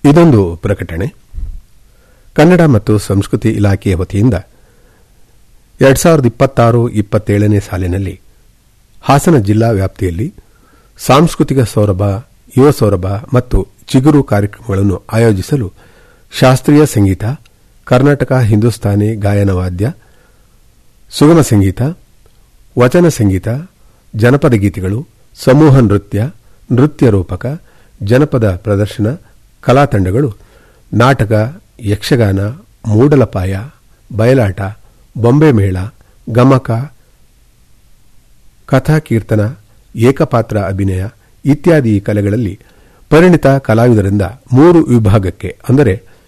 ಇದೊಂದು ಪ್ರಕಟಣೆ ಕನ್ನಡ ಮತ್ತು ಸಂಸ್ಕೃತಿ ಇಲಾಖೆಯ ವತಿಯಿಂದ ಎರಡ್ ಸಾವಿರದ ಇಪ್ಪತ್ತಾರು ಇಪ್ಪತ್ತೇಳನೇ ಸಾಲಿನಲ್ಲಿ ಹಾಸನ ಜಿಲ್ಲಾ ವ್ಯಾಪ್ತಿಯಲ್ಲಿ ಸಾಂಸ್ಕೃತಿಕ ಸೌರಭ ಯುವ ಸೌರಭ ಮತ್ತು ಚಿಗುರು ಕಾರ್ಯಕ್ರಮಗಳನ್ನು ಆಯೋಜಿಸಲು ಶಾಸ್ತ್ರೀಯ ಸಂಗೀತ ಕರ್ನಾಟಕ ಹಿಂದೂಸ್ತಾನಿ ಗಾಯನ ವಾದ್ಯ ಸುಗಮ ಸಂಗೀತ ವಚನ ಸಂಗೀತ ಜನಪದ ಗೀತೆಗಳು ಸಮೂಹ ನೃತ್ಯ ನೃತ್ಯ ರೂಪಕ ಜನಪದ ಪ್ರದರ್ಶನ ಕಲಾ ತಂಡಗಳು ನಾಟಕ ಯಕ್ಷಗಾನ ಮೂಡಲಪಾಯ ಬಯಲಾಟ ಬೊಂಬೆ ಮೇಳ ಗಮಕ ಕಥಾಕೀರ್ತನ ಏಕಪಾತ್ರ ಅಭಿನಯ ಇತ್ಯಾದಿ ಕಲೆಗಳಲ್ಲಿ ಪರಿಣಿತ ಕಲಾವಿದರಿಂದ ಮೂರು ವಿಭಾಗಕ್ಕೆ ಅಂದರೆ